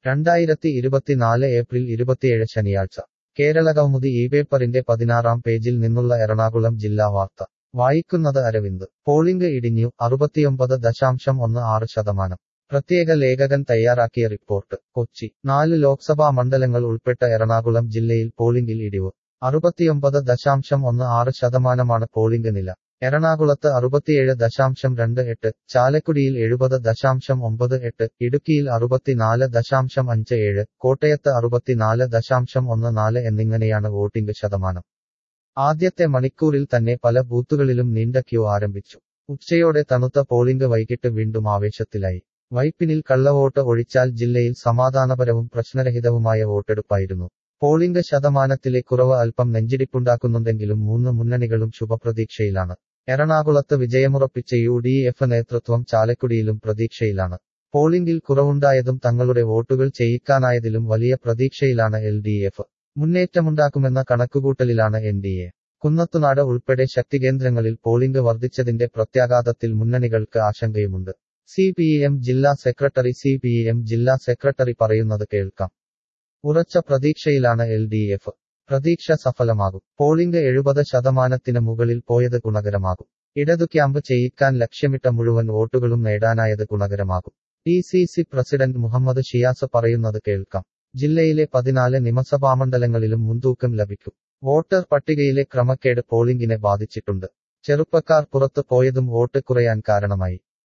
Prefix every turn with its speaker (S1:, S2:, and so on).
S1: രണ്ടായിരത്തി ഇരുപത്തിനാല് ഏപ്രിൽ ഇരുപത്തിയേഴ് ശനിയാഴ്ച കേരള കൗമുദി ഈ പേപ്പറിന്റെ പതിനാറാം പേജിൽ നിന്നുള്ള എറണാകുളം ജില്ലാ വാർത്ത വായിക്കുന്നത് അരവിന്ദ് പോളിംഗ് ഇടിഞ്ഞു അറുപത്തിയൊമ്പത് ദശാംശം ഒന്ന് ആറ് ശതമാനം പ്രത്യേക ലേഖകൻ തയ്യാറാക്കിയ റിപ്പോർട്ട് കൊച്ചി നാല് ലോക്സഭാ മണ്ഡലങ്ങൾ ഉൾപ്പെട്ട എറണാകുളം ജില്ലയിൽ പോളിംഗിൽ ഇടിവ് അറുപത്തിയൊമ്പത് ദശാംശം ഒന്ന് ആറ് ശതമാനമാണ് പോളിംഗ് നില എറണാകുളത്ത് അറുപത്തിയേഴ് ദശാംശം രണ്ട് എട്ട് ചാലക്കുടിയിൽ എഴുപത് ദശാംശം ഒമ്പത് എട്ട് ഇടുക്കിയിൽ അറുപത്തിനാല് ദശാംശം അഞ്ച് ഏഴ് കോട്ടയത്ത് അറുപത്തിനാല് ദശാംശം ഒന്ന് നാല് എന്നിങ്ങനെയാണ് വോട്ടിംഗ് ശതമാനം ആദ്യത്തെ മണിക്കൂറിൽ തന്നെ പല ബൂത്തുകളിലും നീണ്ട ക്യൂ ആരംഭിച്ചു ഉച്ചയോടെ തണുത്ത പോളിംഗ് വൈകിട്ട് വീണ്ടും ആവേശത്തിലായി വൈപ്പിനിൽ കള്ളവോട്ട് ഒഴിച്ചാൽ ജില്ലയിൽ സമാധാനപരവും പ്രശ്നരഹിതവുമായ വോട്ടെടുപ്പായിരുന്നു പോളിംഗ് ശതമാനത്തിലെ കുറവ് അല്പം നെഞ്ചിടിപ്പുണ്ടാക്കുന്നുണ്ടെങ്കിലും മൂന്ന് മുന്നണികളും ശുഭപ്രതീക്ഷയിലാണ് എറണാകുളത്ത് വിജയമുറപ്പിച്ച യു ഡി എഫ് നേതൃത്വം ചാലക്കുടിയിലും പ്രതീക്ഷയിലാണ് പോളിംഗിൽ കുറവുണ്ടായതും തങ്ങളുടെ വോട്ടുകൾ ചെയ്യിക്കാനായതിലും വലിയ പ്രതീക്ഷയിലാണ് എൽ ഡി എഫ് മുന്നേറ്റമുണ്ടാക്കുമെന്ന കണക്കുകൂട്ടലിലാണ് എൻ ഡി എ കുന്നത്തുനാട് ഉൾപ്പെടെ ശക്തികേന്ദ്രങ്ങളിൽ പോളിംഗ് വർദ്ധിച്ചതിന്റെ പ്രത്യാഘാതത്തിൽ മുന്നണികൾക്ക് ആശങ്കയുമുണ്ട് സി പി എം ജില്ലാ സെക്രട്ടറി സി പി എം ജില്ലാ സെക്രട്ടറി പറയുന്നത് കേൾക്കാം ഉറച്ച പ്രതീക്ഷയിലാണ് എൽ ഡി എഫ് പ്രതീക്ഷ സഫലമാകും പോളിംഗ് എഴുപത് ശതമാനത്തിന് മുകളിൽ പോയത് ഗുണകരമാകും ഇടതു ക്യാമ്പ് ചെയ്യിക്കാൻ ലക്ഷ്യമിട്ട മുഴുവൻ വോട്ടുകളും നേടാനായത് ഗുണകരമാകും D C C president Muhammad Shiyas പറയുന്നത് കേൾക്കാം ജില്ലയിലെ പതിനാല് നിയമസഭാമണ്ഡലങ്ങളിലും മുൻതൂക്കം ലഭിക്കും വോട്ടർ പട്ടികയിലെ ക്രമക്കേട് പോളിംഗിനെ ബാധിച്ചിട്ടുണ്ട് ചെറുപ്പക്കാർ പുറത്തു പോയതും വോട്ട് കുറയാൻ കാരണമായി